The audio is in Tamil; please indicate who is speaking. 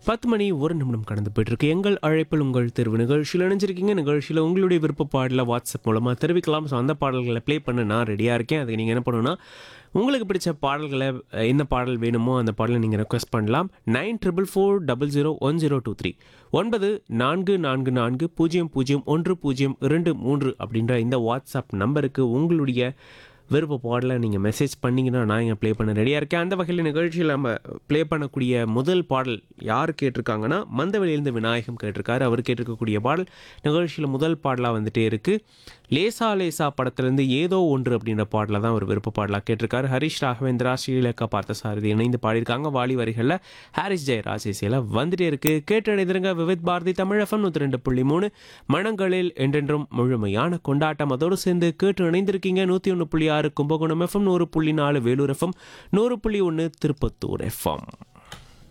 Speaker 1: பத்து மணி ஒரு நிமிடம் கடந்து போயிட்டு இருக்கு எங்கள் அழைப்பில் உங்கள் தேர்வு நிகழ்ச்சியில் இணைஞ்சிருக்கீங்க நிகழ்ச்சியில் உங்களுடைய விருப்ப பாடலை வாட்ஸ்அப் மூலமாக தெரிவிக்கலாம் ஸோ அந்த பாடல்களை ப்ளே பண்ண நான் ரெடியாக இருக்கேன் அதுக்கு நீங்கள் என்ன பண்ணணும்னா உங்களுக்கு பிடிச்ச பாடல்களை அஹ், என்ன பாடல் வேணுமோ அந்த பாடலை நீங்கள் ரெக்வஸ்ட் பண்ணலாம் nine triple four double zero one zero two three ஒன்பது நான்கு நான்கு நான்கு பூஜ்ஜியம் பூஜ்ஜியம் ஒன்று பூஜ்ஜியம் இரண்டு மூன்று அப்படின்ற இந்த வாட்ஸ்அப் நம்பருக்கு உங்களுடைய விருப்ப பாடலை நீங்கள் மெசேஜ் பண்ணிங்கன்னா நான் இங்கே ப்ளே பண்ண ரெடியாக இருக்கேன் அந்த வகையில் நிகழ்ச்சியில் நம்ம ப்ளே பண்ணக்கூடிய முதல் பாடல் யார் கேட்டிருக்காங்கன்னா மந்தவெளியிலிருந்து விநாயகம் கேட்டிருக்காரு அவர் கேட்டிருக்கக்கூடிய பாடல் நிகழ்ச்சியில் முதல் பாடலாக வந்துட்டே இருக்குது லேசா லேசா படத்துலேருந்து ஏதோ ஒன்று அப்படின்ற பாடலை தான் ஒரு விருப்ப பாடலாக கேட்டிருக்காரு ஹரிஷ் ராகவேந்திரா ஸ்ரீலேகா பார்த்தசாரதி இணைந்து பாடியிருக்காங்க வாலி வரிகளில் ஹாரிஸ் ஜெயராஜ் இசையில் வந்துட்டே இருக்கு கேட்டு அடைந்திருங்க விவித் பாரதி தமிழ் எஃப்எம் நூற்றி ரெண்டு புள்ளி மூணு மனங்களில் என்றென்றும் முழுமையான கொண்டாட்டம் அதோடு சேர்ந்து கேட்டு இணைந்திருக்கீங்க நூற்றி ஒன்று புள்ளி ஆறு கும்பகோணம் எஃப்எம் நூறு புள்ளி நாலு வேலூர் எஃப்எம் நூறு புள்ளி ஒன்று திருப்பத்தூர் எஃப்எம்